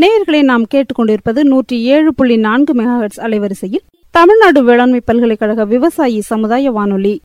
நேயர்களை நாம் கேட்டுக்கொண்டிருப்பது நூற்றி ஏழு புள்ளி நான்கு மெகாஹெட்ஸ் அலைவரிசையில் தமிழ்நாடு வேளாண்மை பல்கலைக்கழக விவசாயி சமுதாய வானொலி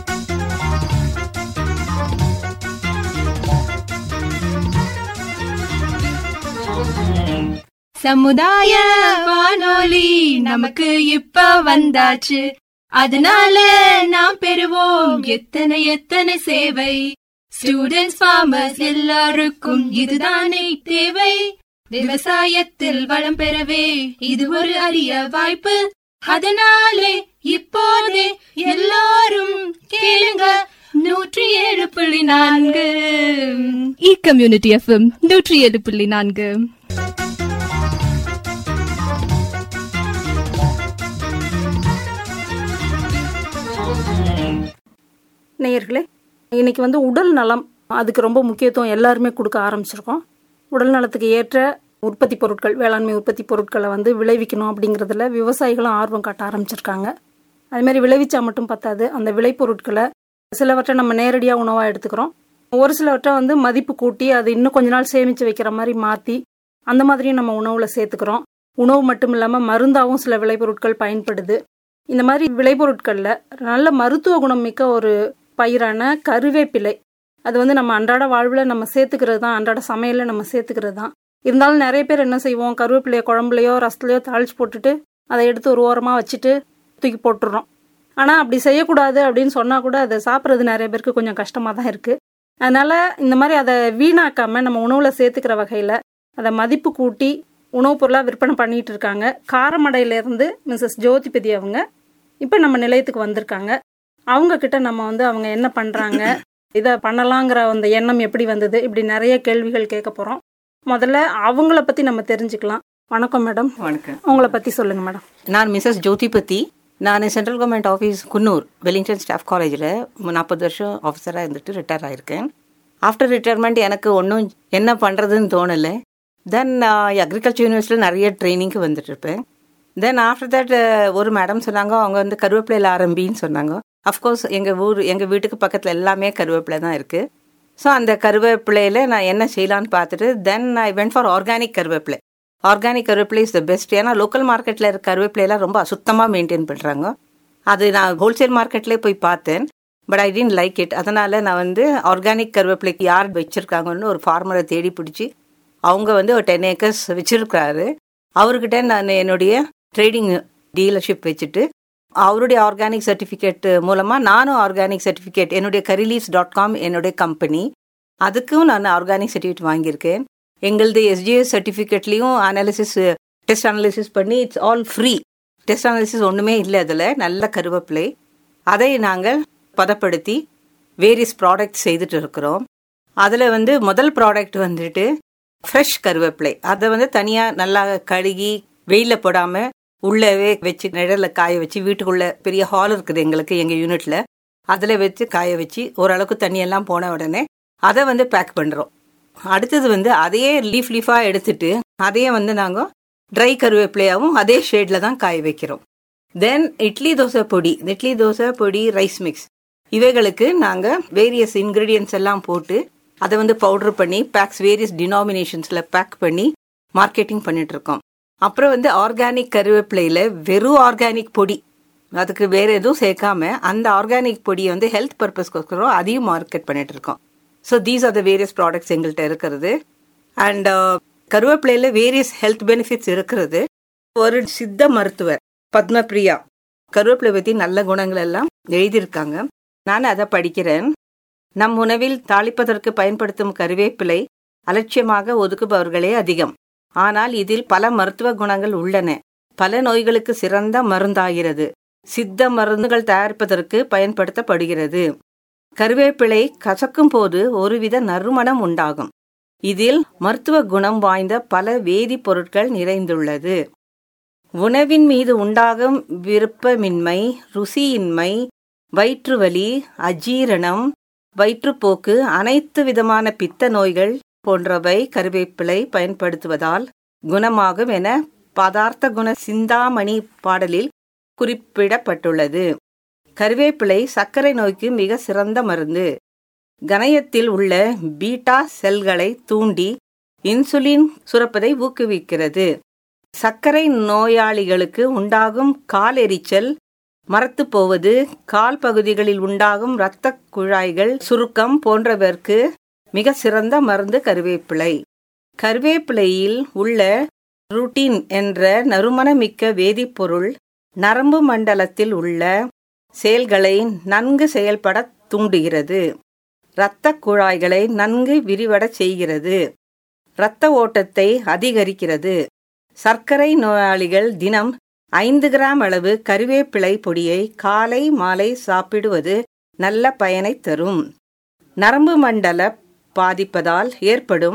சமுதாய வானொலி நமக்கு இப்ப வந்தாச்சு அதனால நாம் பெறுவோம் எத்தனை எத்தனை சேவை ஸ்டூடெண்ட்ஸ் ஃபார்மர்ஸ் எல்லாருக்கும் இதுதானே தேவை விவசாயத்தில் வளம் பெறவே இது ஒரு அரிய வாய்ப்பு அதனாலே இப்போதே எல்லாரும் கேளுங்க நூற்றி ஏழு புள்ளி நான்கு இ கம்யூனிட்டி எஃப்எம் நூற்றி ஏழு புள்ளி நான்கு நேயர்களே இன்னைக்கு வந்து உடல் நலம் அதுக்கு ரொம்ப முக்கியத்துவம் எல்லாருமே கொடுக்க ஆரம்பிச்சிருக்கோம் உடல் நலத்துக்கு ஏற்ற உற்பத்தி பொருட்கள் வேளாண்மை உற்பத்தி பொருட்களை வந்து விளைவிக்கணும் அப்படிங்கிறதுல விவசாயிகளும் ஆர்வம் காட்ட ஆரம்பிச்சிருக்காங்க அது மாதிரி விளைவிச்சா மட்டும் பத்தாது அந்த விளைபொருட்களை சிலவற்றை நம்ம நேரடியாக உணவாக எடுத்துக்கிறோம் ஒரு சிலவற்றை வந்து மதிப்பு கூட்டி அது இன்னும் கொஞ்ச நாள் சேமித்து வைக்கிற மாதிரி மாற்றி அந்த மாதிரியும் நம்ம உணவில் சேர்த்துக்கிறோம் உணவு மட்டும் இல்லாமல் மருந்தாகவும் சில விளைபொருட்கள் பயன்படுது இந்த மாதிரி விளைபொருட்களில் நல்ல மருத்துவ குணம் மிக்க ஒரு பயிரான கருவேப்பிலை அது வந்து நம்ம அன்றாட வாழ்வில் நம்ம சேர்த்துக்கிறது தான் அன்றாட சமையலில் நம்ம சேர்த்துக்கிறது தான் இருந்தாலும் நிறைய பேர் என்ன செய்வோம் கருவேப்பிலையை குழம்புலையோ ரசத்துலையோ தாளிச்சு போட்டுட்டு அதை எடுத்து ஒரு ஓரமாக வச்சுட்டு தூக்கி போட்டுடுறோம் ஆனால் அப்படி செய்யக்கூடாது அப்படின்னு சொன்னால் கூட அதை சாப்பிட்றது நிறைய பேருக்கு கொஞ்சம் கஷ்டமாக தான் இருக்குது அதனால் இந்த மாதிரி அதை வீணாக்காமல் நம்ம உணவில் சேர்த்துக்கிற வகையில் அதை மதிப்பு கூட்டி உணவுப் பொருளாக விற்பனை பண்ணிட்டு இருக்காங்க காரமடையிலேருந்து மிஸ்ஸஸ் ஜோதிபதி அவங்க இப்போ நம்ம நிலையத்துக்கு வந்திருக்காங்க அவங்க கிட்ட நம்ம வந்து அவங்க என்ன பண்ணுறாங்க இதை பண்ணலாங்கிற அந்த எண்ணம் எப்படி வந்தது இப்படி நிறைய கேள்விகள் கேட்க போகிறோம் முதல்ல அவங்கள பற்றி நம்ம தெரிஞ்சுக்கலாம் வணக்கம் மேடம் வணக்கம் உங்களை பற்றி சொல்லுங்கள் மேடம் நான் மிஸ்ஸஸ் ஜோதிபதி நான் central government office Coonoor Wellington staff காலேஜில் நாற்பது வருஷம் ஆஃபீஸராக இருந்துட்டு ரிட்டையர் ஆயிருக்கேன் ஆஃப்டர் ரிட்டையர்மெண்ட் எனக்கு ஒன்றும் என்ன பண்ணுறதுன்னு தோணலை தென் அக்ரிகல்ச்சர் யூனிவர்சிட்டியில் நிறைய ட்ரைனிங்க்கு வந்துட்டு இருப்பேன் தென் ஆஃப்டர் தட் ஒரு மேடம் சொன்னாங்க அவங்க வந்து கருவேப்பிலையில் ஆரம்பின்னு சொன்னாங்க அஃப்கோர்ஸ் எங்கள் ஊர் எங்கள் வீட்டுக்கு பக்கத்தில் எல்லாமே கருவேப்பிலை தான் இருக்குது ஸோ அந்த கருவேப்பிலையில் நான் என்ன செய்யலான்னு பார்த்துட்டு then I went for organic கருவேப்பிலை ஆர்கானிக் கருவேப்பிலை இஸ் த பெஸ்ட் ஏன்னா லோக்கல் மார்க்கெட்டில் இருக்க கருவேப்பிலையெல்லாம் ரொம்ப அசுத்தமாக மெயின்டைன் பண்ணுறாங்க அது நான் ஹோல்சேல் மார்க்கெட்லேயே போய் பார்த்தேன் but I didn't like it அதனால் நான் வந்து ஆர்கானிக் கருவேப்பிலைக்கு யார் வச்சுருக்காங்கன்னு ஒரு ஃபார்மரை தேடி பிடிச்சி அவங்க வந்து ஒரு டென் ஏக்கர்ஸ் வச்சுருக்காரு அவர்கிட்ட நான் என்னுடைய ட்ரேடிங் டீலர்ஷிப் வச்சுட்டு அவருடைய ஆர்கானிக் சர்டிஃபிகேட் மூலமாக நானும் ஆர்கானிக் சர்டிஃபிகேட் என்னுடைய கரிலீவ்ஸ் டாட் காம் என்னுடைய கம்பெனி அதுக்கும் நான் ஆர்கானிக் சர்டிஃபிகேட் வாங்கியிருக்கேன் எங்களது எஸ்ஜிஎஸ் சர்டிஃபிகேட்லேயும் அனாலிசிஸ் டெஸ்ட் அனாலிசிஸ் பண்ணி it's all free test analysis ஒன்றுமே இல்லை அதில் நல்ல கருவேப்பிலை அதை நாங்கள் பதப்படுத்தி வேரியஸ் ப்ராடக்ட் செய்துட்டு இருக்கிறோம் அதில் வந்து முதல் ப்ராடக்ட் வந்துட்டு ஃப்ரெஷ் கருவேப்பிலை அதை வந்து தனியாக நல்லா கழுகி வெயிலில் போடாமல் உள்ளவே வச்சு நிழலில் காய வச்சு வீட்டுக்குள்ளே பெரிய ஹால் இருக்குது எங்களுக்கு எங்கள் யூனிட்டில் அதில் வச்சு காய வச்சு ஓரளவுக்கு தண்ணியெல்லாம் போன உடனே அதை வந்து பேக் பண்ணுறோம் அடுத்தது வந்து அதையே லீஃப் லீஃபாக எடுத்துட்டு அதையே வந்து நாங்கள் ட்ரை கருவேப்பிலையாகவும் அதே ஷேடில் தான் காய வைக்கிறோம் தென் இட்லி தோசை பொடி இட்லி தோசை பொடி ரைஸ் மிக்ஸ் இவைகளுக்கு நாங்கள் வேரியஸ் இன்க்ரீடியன்ஸ் எல்லாம் போட்டு அதை வந்து பவுடர் பண்ணி பேக்ஸ் வேரியஸ் டினாமினேஷன்ஸில் பேக் பண்ணி மார்க்கெட்டிங் பண்ணிட்டு இருக்கோம் அப்புறம் வந்து ஆர்கானிக் கருவேப்பிலையில் வெறும் ஆர்கானிக் பொடி அதுக்கு வேற எதுவும் சேர்க்காம அந்த ஆர்கானிக் பொடியை வந்து ஹெல்த் பர்பஸ்க்கோசரம் அதையும் மார்க்கெட் பண்ணிட்டு இருக்கோம் so these are the various products எங்கள்கிட்ட இருக்கிறது அண்ட் கருவேப்பிலையில் வேரியஸ் ஹெல்த் பெனிஃபிட்ஸ் இருக்கிறது ஒரு சித்த மருத்துவர் பத்மபிரியா கருவேப்பிலை பற்றி நல்ல குணங்கள் எல்லாம் எழுதியிருக்காங்க நான் அதை படிக்கிறேன் நம் உணவில் தாளிப்பதற்கு பயன்படுத்தும் கருவேப்பிலை அலட்சியமாக ஒதுக்குபவர்களே அதிகம் ஆனால் இதில் பல மருத்துவ குணங்கள் உள்ளன பல நோய்களுக்கு சிறந்த மருந்தாகிறது சித்த மருந்துகள் தயாரிப்பதற்கு பயன்படுத்தப்படுகிறது கருவேப்பிலை கசக்கும் போது ஒருவித நறுமணம் உண்டாகும் இதில் மருத்துவ குணம் வாய்ந்த பல வேதிப்பொருட்கள் நிறைந்துள்ளது உணவின் மீது உண்டாகும் விருப்பமின்மை ருசியின்மை வயிற்றுவலி அஜீரணம் வயிற்றுப்போக்கு அனைத்து விதமான பித்த நோய்கள் போன்றவை கருவேப்பிலை பயன்படுத்துவதால் குணமாகும் என பதார்த்த குண சிந்தாமணி பாடலில் குறிப்பிடப்பட்டுள்ளது கருவேப்பிலை சர்க்கரை நோய்க்கு மிக சிறந்த மருந்து கணையத்தில் உள்ள பீட்டா செல்களை தூண்டி இன்சுலின் சுரப்பதை ஊக்குவிக்கிறது சர்க்கரை நோயாளிகளுக்கு உண்டாகும் கால் எரிச்சல் மரத்து போவது கால் பகுதிகளில் உண்டாகும் இரத்த குழாய்கள் சுருக்கம் போன்றவற்கு மிக சிறந்த மருந்து கருவேப்பிலை கருவேப்பிலையில் உள்ள ருட்டின் என்ற நறுமணமிக்க வேதிப்பொருள் நரம்பு மண்டலத்தில் உள்ள செயல்களை நன்கு செயல்பட தூண்டுகிறது இரத்த குழாய்களை நன்கு விரிவடச் செய்கிறது இரத்த ஓட்டத்தை அதிகரிக்கிறது சர்க்கரை நோயாளிகள் தினம் ஐந்து கிராம் அளவு கருவேப்பிலை பொடியை காலை மாலை சாப்பிடுவது நல்ல பயனை தரும் நரம்பு மண்டல பாதிப்பதால் ஏற்படும்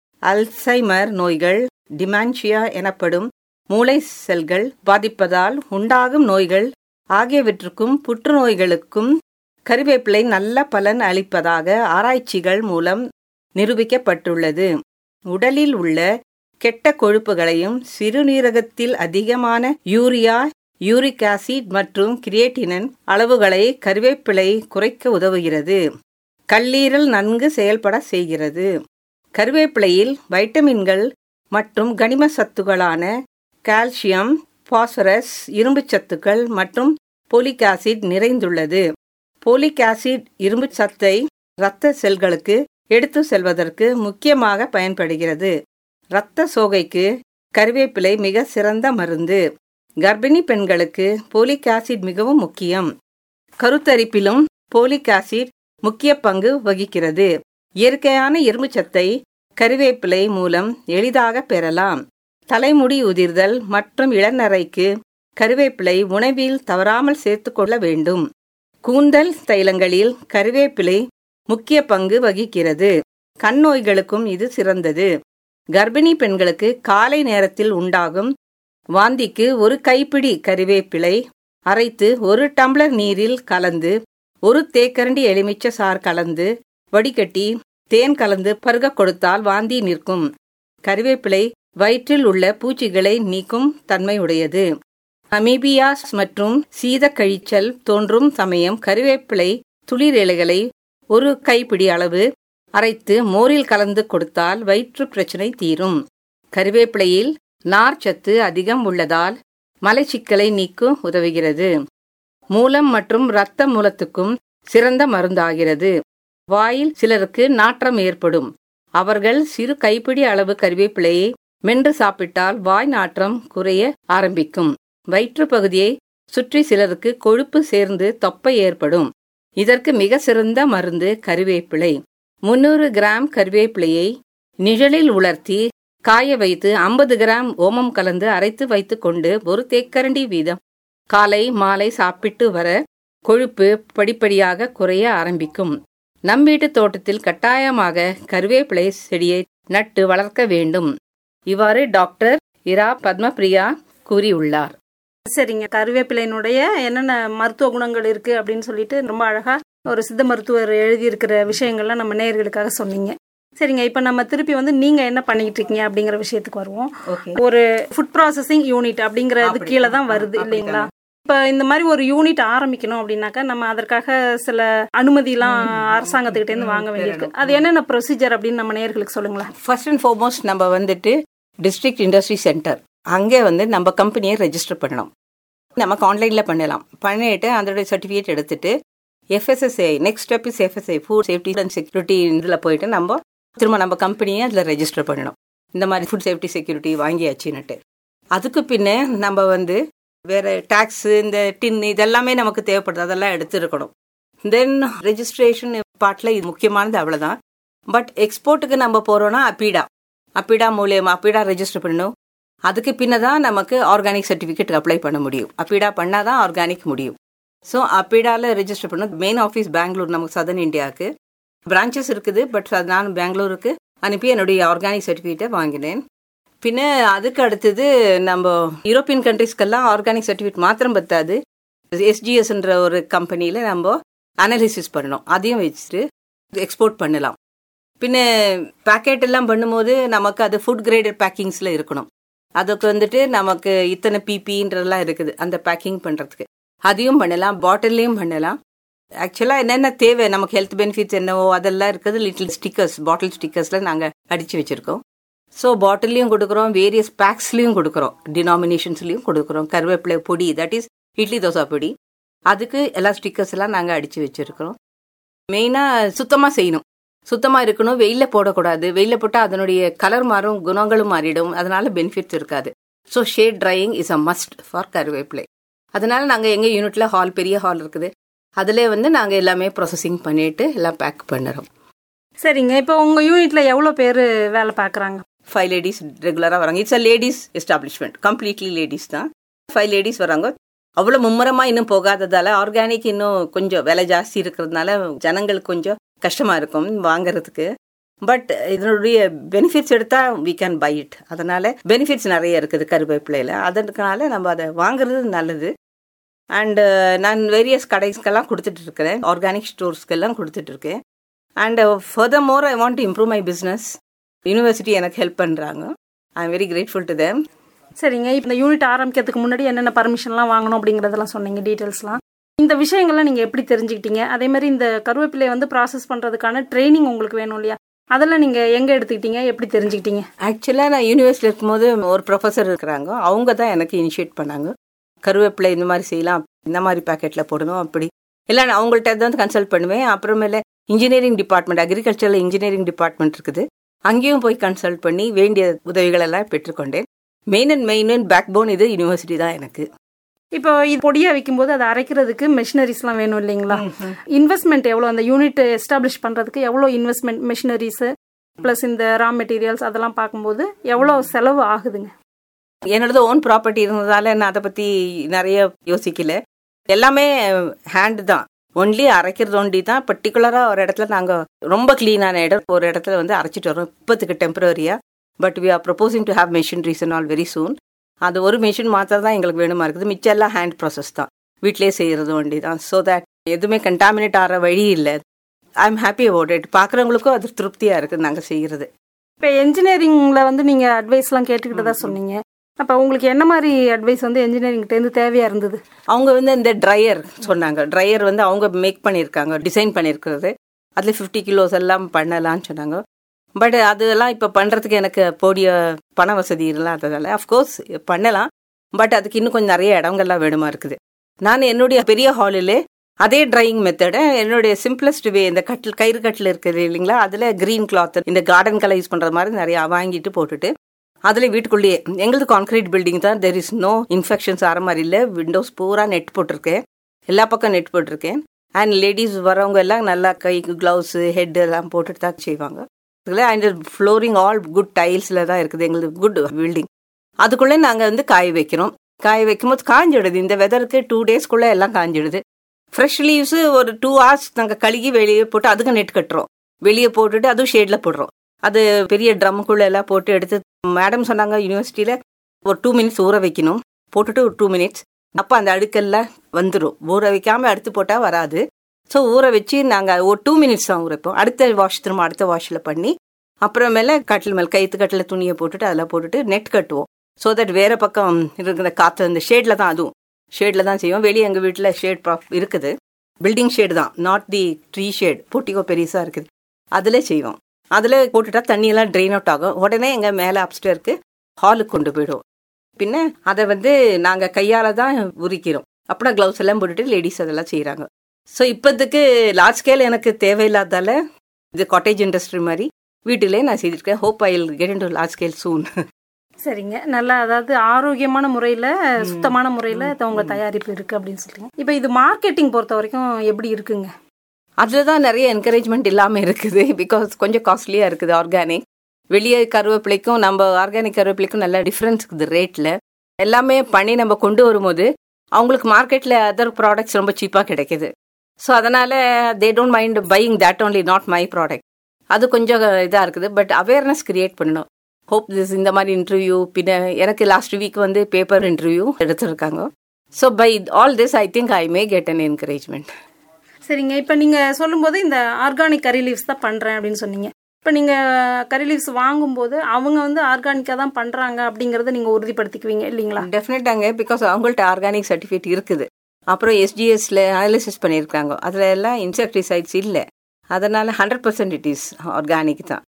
அல்சைமர் நோய்கள் டிமான்ஷியா எனப்படும் மூளை செல்கள் பாதிப்பதால் உண்டாகும் நோய்கள் ஆகியவற்றுக்கும் புற்றுநோய்களுக்கும் கருவேப்பிலை நல்ல பலன் அளிப்பதாக ஆராய்ச்சிகள் மூலம் நிரூபிக்கப்பட்டுள்ளது உடலில் உள்ள கெட்ட கொழுப்புகளையும் சிறுநீரகத்தில் அதிகமான யூரியா யூரிக் ஆசிட் மற்றும் கிரியேட்டினன் அளவுகளை கருவேப்பிலை குறைக்க உதவுகிறது கல்லீரல் நன்கு செயல்பட செய்கிறது கருவேப்பிலையில் வைட்டமின்கள் மற்றும் கனிம சத்துகளான கால்சியம் பாஸ்பரஸ் இரும்பு சத்துக்கள் மற்றும் போலிக் ஆசிட் நிறைந்துள்ளது போலிக் ஆசிட் இரும்பு சத்தை இரத்த செல்களுக்கு எடுத்து செல்வதற்கு முக்கியமாக பயன்படுகிறது இரத்த சோகைக்கு கருவேப்பிலை மிக சிறந்த மருந்து கர்ப்பிணி பெண்களுக்கு போலிக் ஆசிட் மிகவும் முக்கியம் கருத்தரிப்பிலும் போலிக் ஆசிட் முக்கிய பங்கு வகிக்கிறது இயற்கையான இரும்புச்சத்தை கருவேப்பிலை மூலம் எளிதாக பெறலாம் தலைமுடி உதிர்தல் மற்றும் இளநரைக்கு கருவேப்பிலை உணவில் தவறாமல் சேர்த்துக்கொள்ள வேண்டும் கூந்தல் தைலங்களில் கருவேப்பிலை முக்கிய பங்கு வகிக்கிறது கண் நோய்களுக்கும் இது சிறந்தது கர்ப்பிணி பெண்களுக்கு காலை நேரத்தில் உண்டாகும் வாந்திக்கு ஒரு கைப்பிடி கருவேப்பிலை அரைத்து ஒரு டம்ளர் நீரில் கலந்து ஒரு தேக்கரண்டி எலுமிச்சை சார் கலந்து வடிகட்டி தேன் கலந்து பருக கொடுத்தால் வாந்தி நிற்கும் கருவேப்பிலை வயிற்றில் உள்ள பூச்சிகளை நீக்கும் தன்மையுடையது அமீபியாஸ் மற்றும் சீத கழிச்சல் தோன்றும் சமயம் கருவேப்பிலை துளிர் இலைகளை ஒரு கைப்பிடி அளவு அரைத்து மோரில் கலந்து கொடுத்தால் வயிற்று பிரச்சனை தீரும் கருவேப்பிலையில் நார்ச்சத்து அதிகம் உள்ளதால் மலைச்சிக்கலை நீக்க உதவுகிறது மூலம் மற்றும் இரத்த மூலத்துக்கும் சிறந்த மருந்தாகிறது வாயில் சிலருக்கு நாற்றம் ஏற்படும் அவர்கள் சிறு கைப்பிடி அளவு கருவேப்பிலையை மென்று சாப்பிட்டால் வாய் நாற்றம் குறைய ஆரம்பிக்கும் வயிற்று பகுதியை சுற்றி சிலருக்கு கொழுப்பு சேர்ந்து தொப்பை ஏற்படும் இதற்கு மிக சிறந்த மருந்து கருவேப்பிலை முன்னூறு கிராம் கருவேப்பிலையை நிழலில் உலர்த்தி காய வைத்து ஐம்பது கிராம் ஓமம் கலந்து அரைத்து வைத்து கொண்டு ஒரு தேக்கரண்டி வீதம் காலை மாலை சாப்பிட்டு வர கொழுப்பு படிப்படியாக குறைய ஆரம்பிக்கும் நம் வீட்டு தோட்டத்தில் கட்டாயமாக கருவேப்பிலை செடியை நட்டு வளர்க்க வேண்டும் இவ்வாறு டாக்டர் இரா பத்மபிரியா கூறியுள்ளார் சரிங்க கருவேப்பிலையினுடைய என்னென்ன மருத்துவ குணங்கள் இருக்கு அப்படின்னு சொல்லிட்டு ரொம்ப அழகா ஒரு சித்த மருத்துவர் எழுதியிருக்கிற விஷயங்கள்லாம் நம்ம நேயர்களுக்காக சொன்னீங்க சரிங்க இப்போ நம்ம திருப்பி வந்து நீங்க என்ன பண்ணிக்கிட்டு இருக்கீங்க அப்படிங்கிற விஷயத்துக்கு வருவோம் ஓகே ஒரு ஃபுட் ப்ராசஸிங் யூனிட் அப்படிங்கிறது அப்படி. கீழே தான் வருது அப்படி இல்லைங்களா இப்போ இந்த மாதிரி ஒரு யூனிட் ஆரம்பிக்கணும் அப்படின்னாக்கா நம்ம அதற்காக சில அனுமதிலாம் அரசாங்கத்துக்கிட்ட இருந்து வாங்க வேண்டியிருக்கு அது என்னென்ன ப்ரொசீஜர் அப்படின்னு நம்ம நேயர்களுக்கு சொல்லுங்களேன் ஃபர்ஸ்ட் அண்ட் ஃபார்மோஸ்ட் நம்ம வந்துட்டு டிஸ்ட்ரிக்ட் இண்டஸ்ட்ரி சென்டர் அங்கே வந்து நம்ம கம்பெனியை ரெஜிஸ்டர் பண்ணணும் நமக்கு ஆன்லைனில் பண்ணலாம் பண்ணிட்டு அதோடைய சர்டிஃபிகேட் எடுத்துட்டு FSSI next step is FSI food safety and security இதில் போயிட்டு நம்ம திரும்ப நம்ம கம்பெனியை அதில் ரெஜிஸ்டர் பண்ணணும் இந்த மாதிரி ஃபுட் சேஃப்டி செக்யூரிட்டி வாங்கியாச்சுன்னுட்டு அதுக்கு பின்ன நம்ம வந்து வேற டேக்ஸ் இந்த டின் இதெல்லாமே நமக்கு தேவைப்படுது அதெல்லாம் எடுத்துருக்கணும் தென் ரெஜிஸ்ட்ரேஷன் பார்ட்டில் இது முக்கியமானது அவ்வளோதான் பட் எக்ஸ்போர்ட்டுக்கு நம்ம போகிறோன்னா அப்பீடா அப்பீடா மூலியமா அப்பீடா ரெஜிஸ்டர் பண்ணணும் அதுக்கு பின்ன தான் நமக்கு ஆர்கானிக் சர்டிஃபிகேட் அப்ளை பண்ண முடியும் அப்பீடா பண்ணால் தான் ஆர்கானிக் முடியும் ஸோ அப்பீடாவில் ரெஜிஸ்டர் பண்ணணும் மெயின் ஆஃபீஸ் பெங்களூர் நமக்கு சதர்ன் இந்தியாவுக்கு பிரான்ச்சஸ் இருக்குது பட் நான் பெங்களூருக்கு அனுப்பி என்னுடைய ஆர்கானிக் சர்டிஃபிகேட்டை வாங்கினேன் பின்ன அதுக்கு அடுத்தது நம்ம யூரோப்பியன் கண்ட்ரிஸ்க்கெல்லாம் ஆர்கானிக் சர்டிஃபிகேட் மாத்திரம் பத்தாது எஸ்ஜிஎஸ்ன்ற ஒரு கம்பெனியில் நம்ம அனாலிசிஸ் பண்ணணும் அதையும் வச்சுட்டு எக்ஸ்போர்ட் பண்ணலாம் பின்ன பேக்கெட் எல்லாம் பண்ணும்போது நமக்கு அது ஃபுட் கிரேடட் பேக்கிங்ஸில் இருக்கணும் அதுக்கு வந்துட்டு நமக்கு இத்தனை பிபின்றதெல்லாம் இருக்குது அந்த பேக்கிங் பண்ணுறதுக்கு அதையும் பண்ணலாம் பாட்டில்லையும் பண்ணலாம் ஆக்சுவலாக என்னென்ன தேவை நமக்கு ஹெல்த் பெனிஃபிட்ஸ் என்னவோ அதெல்லாம் இருக்குது லிட்டில் ஸ்டிக்கர்ஸ் பாட்டில் ஸ்டிக்கர்ஸில் நாங்கள் அடித்து வச்சுருக்கோம் ஸோ பாட்டிலையும் கொடுக்குறோம் வேரியஸ் பேக்ஸ்லையும் கொடுக்குறோம் டினாமினேஷன்ஸ்லையும் கொடுக்குறோம் கருவேப்பிலை பொடி தட் இஸ் இட்லி தோசை பொடி அதுக்கு எல்லா ஸ்டிக்கர்ஸ் எல்லாம் நாங்கள் அடித்து வச்சுருக்கிறோம் மெயினாக சுத்தமாக செய்யணும் சுத்தமாக இருக்கணும் வெயிலில் போடக்கூடாது வெயிலில் போட்டால் அதனுடைய கலர் மாறும் குணங்களும் மாறிடும் அதனால பெனிஃபிட்ஸ் இருக்காது so shade drying is a must for கருவேப்பிலை அதனால நாங்கள் எங்கள் யூனிட்டில் ஹால் பெரிய ஹால் இருக்குது அதில் வந்து நாங்கள் எல்லாமே ப்ராசஸிங் பண்ணிட்டு எல்லாம் பேக் பண்ணுறோம் சரிங்க இப்போ உங்க யூனிட்ல எவ்வளோ பேர் வேலை பார்க்குறாங்க ஃபைவ் லேடிஸ் ரெகுலராக வராங்க it's a ladies establishment completely ladies தான் ஃபைவ் லேடிஸ் வராங்க அவ்வளோ மும்முரமாக இன்னும் போகாததால ஆர்கானிக் இன்னும் கொஞ்சம் விலை ஜாஸ்தி இருக்கிறதுனால ஜனங்களுக்கு கொஞ்சம் கஷ்டமாக இருக்கும் வாங்குறதுக்கு பட் இதனுடைய பெனிஃபிட்ஸ் எடுத்தால் வி கேன் பை இட் அதனால பெனிஃபிட்ஸ் நிறைய இருக்குது கருவேப்பிலையில் அதனால நம்ம அதை வாங்குறது நல்லது அண்டு நான் வேரியஸ் கடைஸ்க்கெல்லாம் கொடுத்துட்டு இருக்கிறேன் ஆர்கானிக் ஸ்டோர்ஸ்க்கெல்லாம் கொடுத்துட்டு இருக்கேன் and further more I want to improve my business university எனக்கு ஹெல்ப் பண்ணுறாங்க I am very grateful to them சரிங்க இப்போ இந்த யூனிட் ஆரம்பிக்கிறதுக்கு முன்னாடி என்னென்ன பர்மிஷன்லாம் வாங்கணும் அப்படிங்கிறதெல்லாம் சொன்னீங்க டீட்டெயில்ஸ்லாம் இந்த விஷயங்கள்லாம் நீங்கள் எப்படி தெரிஞ்சுக்கிட்டீங்க அதே மாதிரி இந்த கருவேப்பிலையை வந்து ப்ராசஸ் பண்ணுறதுக்கான ட்ரைனிங் உங்களுக்கு வேணும் இல்லையா அதெல்லாம் நீங்கள் எங்கே எடுத்துக்கிட்டீங்க எப்படி தெரிஞ்சுக்கிட்டீங்க ஆக்சுவலாக நான் யூனிவர்சிட்டியில் இருக்கும்போது ஒரு ப்ரொஃபஸர் இருக்கிறாங்க அவங்க தான் எனக்கு இனிஷியேட் பண்ணாங்க கருவேப்பிலை இந்த மாதிரி செய்யலாம் இந்த மாதிரி பேக்கெட்டில் போடணும் அப்படி இல்லை நான் அவங்கள்ட்ட வந்து கன்சல்ட் பண்ணுவேன் அப்புறமேல இன்ஜினியரிங் டிபார்ட்மெண்ட் அக்ரிகல்ச்சரில் இன்ஜினியரிங் டிபார்ட்மெண்ட் இருக்குது அங்கேயும் போய் கன்சல்ட் பண்ணி வேண்டிய உதவிகள் எல்லாம் பெற்றுக்கொண்டேன் main and main and backbone இது யூனிவர்சிட்டி தான் எனக்கு இப்போ இது பொடியாக வைக்கும்போது அதை அரைக்கிறதுக்கு மெஷினரிஸ்லாம் வேணும் இல்லைங்களா இன்வெஸ்ட்மெண்ட் எவ்வளோ அந்த யூனிட் எஸ்டாப்ளிஷ் பண்ணுறதுக்கு எவ்வளோ இன்வெஸ்ட்மெண்ட் மெஷினரிஸு ப்ளஸ் இந்த ரா மெட்டீரியல்ஸ் அதெல்லாம் பார்க்கும்போது எவ்வளோ செலவு ஆகுதுங்க என்னோடது ஓன் ப்ராப்பர்ட்டி இருந்ததால நான் அதை பற்றி நிறைய யோசிக்கல எல்லாமே ஹேண்டு தான் ஒன்லி அரைக்கிறது ஒண்டி தான் பர்டிகுலராக ஒரு இடத்துல நாங்கள் ரொம்ப க்ளீனான இடம் ஒரு இடத்துல வந்து அரைச்சிட்டு வரோம் இப்போத்துக்கு டெம்பரரியாக but we are proposing to have machine reason all very soon அது ஒரு மிஷின் மாத்திரம் தான் எங்களுக்கு வேணுமா இருக்குது மிச்சம் எல்லாம் ஹேண்ட் ப்ராசஸ் தான் வீட்டிலே செய்கிறது ஒண்டி தான் ஸோ தட் எதுவுமே கண்டாமினேட் ஆகிற வழி இல்லை I am happy about it பார்க்குறவங்களுக்கும் அது திருப்தியாக இருக்குது நாங்கள் செய்கிறது இப்போ என்ஜினியரிங்கில் வந்து நீங்கள் அட்வைஸ்லாம் கேட்டுக்கிட்டதா சொன்னீங்க அப்போ உங்களுக்கு என்ன மாதிரி அட்வைஸ் வந்து என்ஜினியரிங்கிட்டேருந்து தேவையாக இருந்தது அவங்க வந்து இந்த ட்ரையர் சொன்னாங்க ட்ரையர் வந்து அவங்க மேக் பண்ணியிருக்காங்க டிசைன் பண்ணியிருக்கிறது அதில் ஃபிஃப்டி கிலோஸ் எல்லாம் பண்ணலாம்னு சொன்னாங்க பட் அதெல்லாம் இப்போ பண்ணுறதுக்கு எனக்கு போடிய பண வசதி இல்லாததால அஃப்கோர்ஸ் பண்ணலாம் பட் அதுக்கு இன்னும் கொஞ்சம் நிறைய இடங்கள்லாம் வேணுமா இருக்குது நான் என்னுடைய பெரிய ஹாலில் அதே ட்ரையிங் மெத்தடை என்னுடைய சிம்பிளஸ்ட் வே இந்த கட்டில் கயிறு கட்டில் இருக்குது இல்லைங்களா அதில் க்ரீன் கிளாத் இந்த கார்டன்கெல்லாம் யூஸ் பண்ணுற மாதிரி நிறையா வாங்கிட்டு போட்டுட்டு அதில் வீட்டுக்குள்ளேயே எங்களது கான்கிரீட் பில்டிங் தான் தெர் இஸ் நோ இன்ஃபெக்ஷன்ஸ் ஆகிற மாதிரி இல்லை விண்டோஸ் பூரா நெட் போட்டிருக்கேன் எல்லா பக்கம் நெட் போட்டிருக்கேன் அண்ட் லேடிஸ் வரவங்க எல்லாம் நல்லா கைக்கு க்ளவுஸு ஹெட் எல்லாம் போட்டுட்டு தான் செய்வாங்க இதில் அண்ட் ஃப்ளோரிங் ஆல் குட் டைல்ஸில் தான் இருக்குது எங்களுக்கு குட் பில்டிங் அதுக்குள்ளே நாங்கள் வந்து காய வைக்கிறோம் காய வைக்கும்போது காஞ்சிடுது இந்த வெதருக்கு டூ டேஸ்க்குள்ளே எல்லாம் காஞ்சிடுது ஃப்ரெஷ் லீவ்ஸு ஒரு டூ ஹவர்ஸ் நாங்கள் கழுகி வெளியே போட்டு அதுக்கு நெட் கட்டுறோம் வெளியே போட்டுட்டு அதுவும் ஷேடில் போடுறோம் அது பெரிய ட்ரம்முக்குள்ளே எல்லாம் போட்டு எடுத்து மேடம் சொன்னாங்க யூனிவர்சிட்டியில் ஒரு டூ மினிட்ஸ் ஊற வைக்கணும் போட்டுட்டு ஒரு டூ மினிட்ஸ் அப்போ அந்த அடுக்கெல்லாம் வந்துடும் ஊற வைக்காமல் அடுத்து போட்டால் வராது ஸோ ஊற வச்சு நாங்கள் ஒரு டூ மினிட்ஸ் தான் ஊற வைப்போம் அடுத்த வாஷ் திரும்ப அடுத்த வாஷில் பண்ணி அப்புறமேல கட்டில் மேலே கைத்து கட்டில் துணியை போட்டுட்டு அதில் போட்டுட்டு நெட் கட்டுவோம் ஸோ தட் வேறு பக்கம் இருக்கிற காற்று அந்த ஷேடில் தான் அதுவும் ஷேடில் தான் செய்வோம் வெளியே எங்கள் வீட்டில் ஷேட் ப்ராப் இருக்குது பில்டிங் ஷேடு தான் not the tree shade portico பெருசாக இருக்குது அதில் செய்வோம் அதில் போட்டுட்டா தண்ணியெல்லாம் ட்ரெயின் அவுட் ஆகும் உடனே எங்கள் மேலே அப்ஸ்டருக்கு ஹாலுக்கு கொண்டு போயிடுவோம் பின்ன அதை வந்து நாங்கள் கையால் தான் உரிக்கிறோம் அப்புறம் க்ளவுஸ் எல்லாம் போட்டுட்டு லேடிஸ் அதெல்லாம் செய்கிறாங்க ஸோ இப்போதுக்கு லார்ஜ் ஸ்கேல் எனக்கு தேவையில்லாதால இது காட்டேஜ் இண்டஸ்ட்ரி மாதிரி வீட்டிலே நான் செய்திருக்கேன் hope I get in to large scale soon சரிங்க நல்லா அதாவது ஆரோக்கியமான முறையில் சுத்தமான முறையில் உங்க தயாரிப்பு இருக்குது அப்படின்னு சொல்றீங்க இப்போ இது மார்க்கெட்டிங் பொறுத்த வரைக்கும் எப்படி இருக்குங்க அதில் தான் நிறைய என்கரேஜ்மெண்ட் இல்லாமல் இருக்குது பிகாஸ் கொஞ்சம் காஸ்ட்லியாக இருக்குது ஆர்கானிக் வெளியே கருவேப்பிலைக்கும் நம்ம ஆர்கானிக் கருவேப்பிலைக்கும் நல்ல டிஃப்ரென்ஸ் இருக்குது ரேட்டில் எல்லாமே பண்ணி நம்ம கொண்டு வரும்போது அவங்களுக்கு மார்க்கெட்டில் அதர் ப்ராடக்ட்ஸ் ரொம்ப சீப்பாக கிடைக்குது ஸோ அதனால் they don't mind buying that only not my product அது கொஞ்சம் இதாக இருக்குது பட் அவேர்னஸ் கிரியேட் பண்ணணும் ஹோப் திஸ் இந்த மாதிரி இன்டர்வியூ பின்ன எனக்கு லாஸ்ட் வீக் வந்து பேப்பர் இன்டர்வியூ எடுத்திருக்காங்க so by all this I think I may get an encouragement சரிங்க இப்போ நீங்கள் சொல்லும்போது இந்த ஆர்கானிக் கறி லீவ்ஸ் தான் பண்ணுறேன் அப்படின்னு சொன்னீங்க இப்போ நீங்கள் கறி லீவ்ஸ் வாங்கும்போது அவங்க வந்து ஆர்கானிக்காக தான் பண்ணுறாங்க அப்படிங்கிறத நீங்கள் உறுதிப்படுத்திக்குவீங்க இல்லைங்களா டெஃபினட்டாங்க பிகாஸ் அவங்கள்ட்ட ஆர்கானிக் சர்டிஃபிகேட் இருக்குது அப்புறம் எஸ்டிஎஸ்ல அனாலிசிஸ் பண்ணியிருக்காங்க அதில் எல்லாம் இன்செக்டிசைட்ஸ் இல்லை அதனால hundred percent it is organic தான்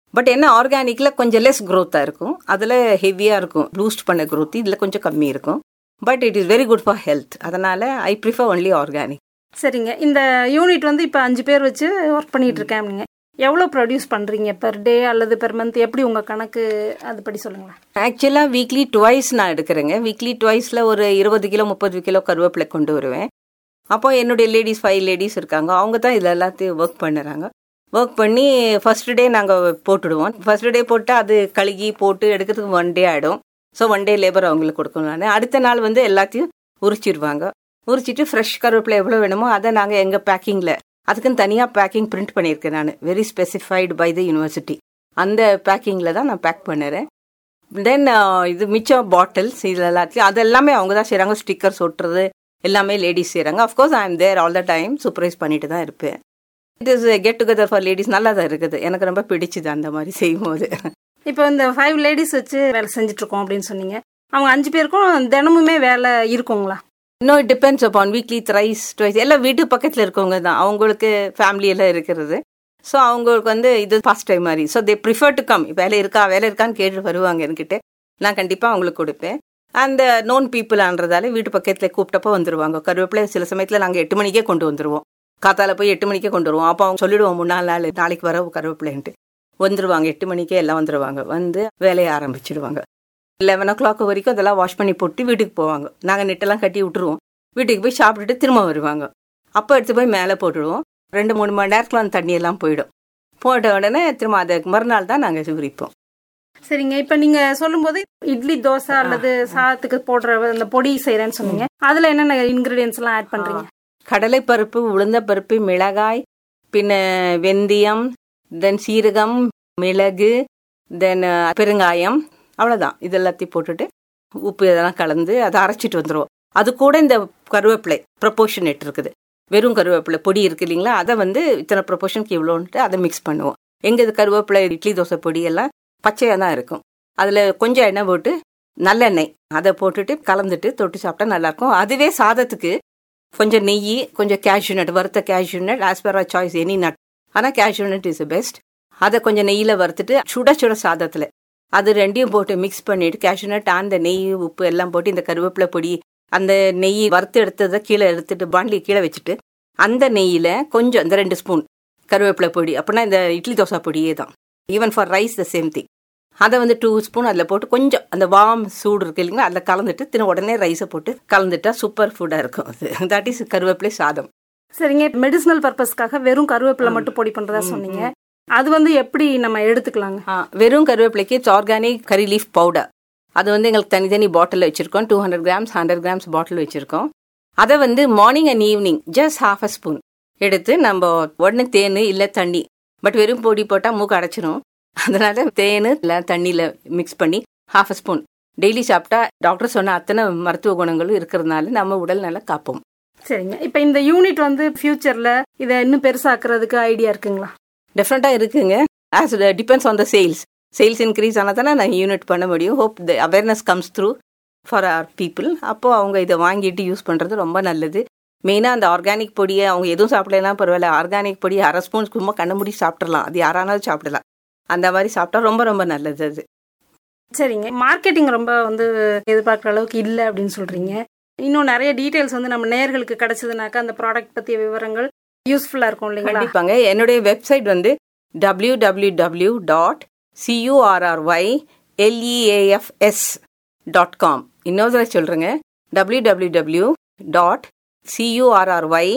பட் என்ன ஆர்கானிக்கில் கொஞ்சம் லெஸ் க்ரோத்தாக இருக்கும் அதில் ஹெவியாக இருக்கும் பூஸ்ட் பண்ண growth இதில் கொஞ்சம் கம்மி இருக்கும் but it is very good for health அதனால் ஐ ப்ரிஃபர் ஒன்லி ஆர்கானிக் சரிங்க இந்த யூனிட் வந்து இப்போ அஞ்சு பேர் வச்சு ஒர்க் பண்ணிட்டு இருக்கேன் அப்படிங்க எவ்வளோ ப்ரொடியூஸ் பண்ணுறீங்க பெர் டே அல்லது பெர் மந்த் எப்படி உங்கள் கணக்கு அதுபடி சொல்லுங்களேன் ஆக்சுவலாக வீக்லி டுவைஸ் நான் எடுக்கிறேங்க வீக்லி டுவைஸில் ஒரு இருபது கிலோ முப்பது கிலோ கருவேப்பிலை கொண்டு வருவேன் அப்போ என்னுடைய லேடிஸ் ஃபைவ் லேடிஸ் இருக்காங்க அவங்க தான் இதில் எல்லாத்தையும் ஒர்க் பண்ணுறாங்க ஒர்க் பண்ணி ஃபர்ஸ்ட் டே நாங்கள் போட்டுடுவோம் ஃபர்ஸ்ட் டே போட்டு அது கழுகி போட்டு எடுக்கிறதுக்கு ஒன் டே ஆகிடும் ஸோ ஒன் டே லேபர் அவங்களுக்கு கொடுக்கணும் நான் அடுத்த நாள் வந்து எல்லாத்தையும் உரிச்சிடுவாங்க உரிச்சிட்டு ஃப்ரெஷ் கருவேப்பிலை எவ்வளோ வேணுமோ அதை நாங்கள் எங்கள் பேக்கிங்கில் அதுக்குன்னு தனியாக பேக்கிங் பிரிண்ட் பண்ணியிருக்கேன் நான் very specified by the university அந்த பேக்கிங்கில் தான் நான் பேக் பண்ணுறேன் தென் இது மிச்சம் பாட்டில்ஸ் இது எல்லாத்தையும் அது எல்லாமே அவங்க தான் செய்கிறாங்க ஸ்டிக்கர்ஸ் ஒட்டுறது எல்லாமே லேடிஸ் செய்கிறாங்க of course I am there all the time supervise பண்ணிட்டு தான் இருப்பேன் it is get together for ladies நல்லா தான் இருக்குது எனக்கு ரொம்ப பிடிச்சிது அந்த மாதிரி செய்யும்போது இப்போ இந்த ஃபைவ் லேடிஸ் வச்சு வேலை செஞ்சுட்டு இருக்கோம் அப்படின்னு சொன்னீங்க அவங்க அஞ்சு பேருக்கும் தினமுமே வேலை இருக்குங்களா இன்னும் it depends upon weekly thrice twice எல்லாம் வீட்டு பக்கத்தில் இருக்கவங்க தான் அவங்களுக்கு family எல்லாம் இருக்கிறது ஸோ அவங்களுக்கு வந்து இது ஃபர்ஸ்ட் டைம் மாதிரி so they prefer to come வேலை இருக்கா வேலை இருக்கான்னு கேட்டு வருவாங்க என்கிட்ட நான் கண்டிப்பாக அவங்களுக்கு கொடுப்பேன் அந்த நோன் பீப்புளான்றதால வீட்டு பக்கத்தில் கூப்பிட்டப்போ வந்துருவாங்க கருவேப்பிலை சில சமயத்தில் நாங்கள் எட்டு மணிக்கே கொண்டு வந்துருவோம் காத்தால போய் எட்டு மணிக்கே கொண்டு வருவோம் அப்போ அவங்க சொல்லிடுவோம் முன்னாள் நாள் நாளைக்கு வர கருவேப்பிலைன்ட்டு வந்துருவாங்க எட்டு மணிக்கே எல்லாம் வந்துருவாங்க வந்து வேலையை ஆரம்பிச்சிடுவாங்க லெவன் ஓ கிளாக் வரைக்கும் அதெல்லாம் வாஷ் பண்ணி போட்டு வீட்டுக்கு போவாங்க நாங்கள் நெட்டெல்லாம் கட்டி விட்டுருவோம் வீட்டுக்கு போய் சாப்பிட்டுட்டு திரும்ப வருவாங்க அப்போ எடுத்து போய் மேலே போட்டுடுவோம் ரெண்டு மூணு மணி நேரத்தில் அந்த தண்ணியெல்லாம் போயிடும் போட்ட உடனே திரும்ப அதுக்கு மறுநாள் தான் நாங்கள் உரிப்போம் சரிங்க இப்போ நீங்க சொல்லும்போது இட்லி தோசை அல்லது சாதத்துக்கு போடுற அந்த பொடி செய்யறேன்னு சொன்னீங்க அதுல என்னென்ன இன்கிரீடியன்ஸ் எல்லாம் ஆட் பண்றீங்க கடலைப்பருப்பு உளுந்தப்பருப்பு மிளகாய் பின்ன வெந்தயம் தென் சீரகம் மிளகு தென் பெருங்காயம் அவ்வளோதான் இது எல்லாத்தையும் போட்டுட்டு உப்பு இதெல்லாம் கலந்து அதை அரைச்சிட்டு வந்துடுவோம் அது கூட இந்த கருவேப்பிலை ப்ரொபோர்ஷனேட் இருக்குது வெறும் கருவேப்பிலை பொடி இருக்கு இல்லைங்களா அதை வந்து இத்தனை ப்ரொபோர்ஷனுக்கு இவ்வளோன்ட்டு அதை மிக்ஸ் பண்ணுவோம் எங்கள் இது கருவேப்பிலை இட்லி தோசை பொடி எல்லாம் பச்சையாக தான் இருக்கும் அதில் கொஞ்சம் எண்ணெய் போட்டு நல்லெண்ணெய் அதை போட்டுட்டு கலந்துட்டு தொட்டு சாப்பிட்டா நல்லாயிருக்கும் அதுவே சாதத்துக்கு கொஞ்சம் நெய் கொஞ்சம் கேஷ்யூ நட் வறுத்த cashew nut as per choice any nut ஆனால் கேஷ்யூ நட் இஸ் பெஸ்ட் அதை கொஞ்சம் நெய்யில் வறுத்துட்டு சுட சுட சாதத்தில் அது ரெண்டையும் போட்டு மிக்ஸ் பண்ணிட்டு கேஷ்யூ நட் அந்த நெய் உப்பு எல்லாம் போட்டு இந்த கருவேப்பிலை பொடி அந்த நெய் வறுத்து எடுத்ததை கீழே எடுத்துட்டு பாண்ட்லி கீழே வச்சுட்டு அந்த நெய்யில் கொஞ்சம் இந்த ரெண்டு ஸ்பூன் கருவேப்பிலை பொடி அப்படின்னா இந்த இட்லி தோசை பொடியே தான் even for rice the same thing அதை வந்து டூ ஸ்பூன் அதில் போட்டு கொஞ்சம் அந்த வார்ம் சூடு இருக்கு இல்லைங்களா அதில் கலந்துட்டு தின உடனே ரைஸை போட்டு கலந்துட்டா சூப்பர் ஃபுட்டாக இருக்கும் அது தட் இஸ் கருவேப்பிலை சாதம் சரிங்க மெடிசினல் பர்பஸ்க்காக வெறும் கருவேப்பிலை மட்டும் பொடி பண்றதா சொன்னீங்க அது வந்து எப்படி நம்ம எடுத்துக்கலாங்க ஆ, வெறும் கருவேப்பிலைக்கு it's organic curry leaf powder அது வந்து எங்களுக்கு தனித்தனி பாட்டில் வச்சுருக்கோம் two hundred grams hundred grams bottle வச்சுருக்கோம் அதை வந்து morning and evening just half a spoon எடுத்து நம்ம உடனே தேன் இல்லை தண்ணி பட் வெறும் பொடி போட்டால் மூக்கு அடைச்சிரும் அதனால தேன் இல்லை தண்ணியில் மிக்ஸ் பண்ணி ஹாஃப் அ ஸ்பூன் டெய்லி சாப்பிட்டா டாக்டர் சொன்ன அத்தனை மருத்துவ குணங்களும் இருக்கிறதுனால நம்ம உடல் நல்லா காப்போம் சரிங்க இப்போ இந்த யூனிட் வந்து ஃபியூச்சர்ல இதை இன்னும் பெருசாக்குறதுக்கு ஐடியா இருக்குங்களா டெஃபரெண்ட்டாக இருக்குங்க as depends on the sales sales increase ஆனால் தானே நான் யூனிட் பண்ண முடியும் hope the awareness comes through for our people அப்போது அவங்க இதை வாங்கிட்டு யூஸ் பண்ணுறது ரொம்ப நல்லது மெயினாக அந்த ஆர்கானிக் பொடியை அவங்க எதுவும் சாப்பிடலாம் பரவாயில்ல ஆர்கானிக் பொடியை அரை ஸ்பூன் சும்மா கண்ண மூடி சாப்பிட்றலாம் அது யாரானாலும் சாப்பிடலாம் அந்த மாதிரி சாப்பிட்டா ரொம்ப ரொம்ப நல்லது அது சரிங்க மார்க்கெட்டிங் ரொம்ப வந்து எதிர்பார்க்குற அளவுக்கு இல்லை அப்படின்னு சொல்றீங்க இன்னும் நிறைய டீட்டெயில்ஸ் வந்து நம்ம நேயர்களுக்கு கிடைச்சதுனாக்கா அந்த ப்ராடக்ட் பற்றிய விவரங்கள் யூஸ்ஃபுல்லாக இருக்கும் இல்லைங்களா கண்டிப்பாங்க என்னுடைய வெப்சைட் வந்து W W W dot CURRY LEAFS dot com இன்னொரு தடவை சொல்கிறேங்க W W W dot CURRY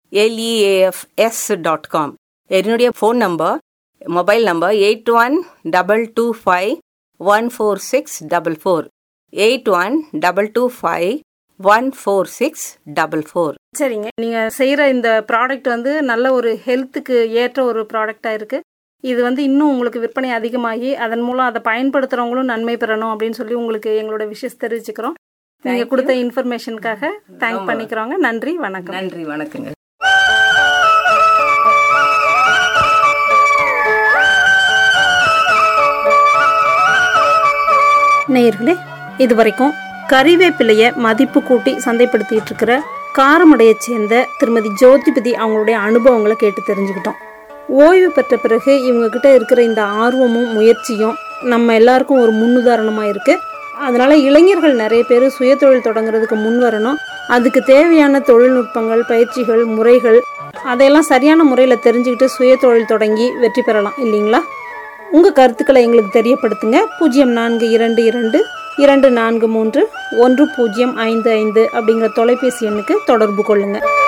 LEAFS dot com என்னுடைய phone number mobile number eight one double two five one four six double four eight one double two five one four six double four சரிங்க நீங்க செய்யற இந்த product வந்து நல்ல ஒரு ஹெல்த்துக்கு ஏற்ற ஒரு ப்ராடக்டா இருக்கு இது வந்து இன்னும் உங்களுக்கு விற்பனை அதிகமாகி அதன் மூலம் அதை பயன்படுத்துறவங்களும் நன்மை பெறணும் அப்படின்னு சொல்லி உங்களுக்கு எங்களோட விஷயம் தெரிவிச்சுக்கிறோம் நீங்க Thank you. கொடுத்த இன்ஃபர்மேஷனுக்காக தேங்க் ரொம்ப. பண்ணிக்கிறோங்க நன்றி வணக்கம் நன்றி வணக்கங்க நேயர்களே இது வரைக்கும் கறிவேப்பிலைய மதிப்பு கூட்டி சந்தைப்படுத்திட்டு இருக்கிற காரமடையை சேர்ந்த திருமதி ஜோதிபதி அவங்களுடைய அனுபவங்களை கேட்டு தெரிஞ்சுக்கிட்டோம் ஓய்வு பெற்ற பிறகு இவங்க கிட்ட இருக்கிற இந்த ஆர்வமும் முயற்சியும் நம்ம எல்லாருக்கும் ஒரு முன்னுதாரணமாக இருக்குது அதனால் இளைஞர்கள் நிறைய பேர் சுயதொழில் தொடங்குறதுக்கு முன் வரணும் அதுக்கு தேவையான தொழில்நுட்பங்கள் பயிற்சிகள் முறைகள் அதையெல்லாம் சரியான முறையில் தெரிஞ்சுக்கிட்டு சுயதொழில் தொடங்கி வெற்றி பெறலாம் இல்லைங்களா உங்கள் கருத்துக்களை எங்களுக்கு தெரியப்படுத்துங்க பூஜ்ஜியம் நான்கு இரண்டு இரண்டு இரண்டு நான்கு மூன்று ஒன்று பூஜ்ஜியம் ஐந்து ஐந்து அப்படிங்கிற தொலைபேசி எண்ணுக்கு தொடர்பு கொள்ளுங்கள்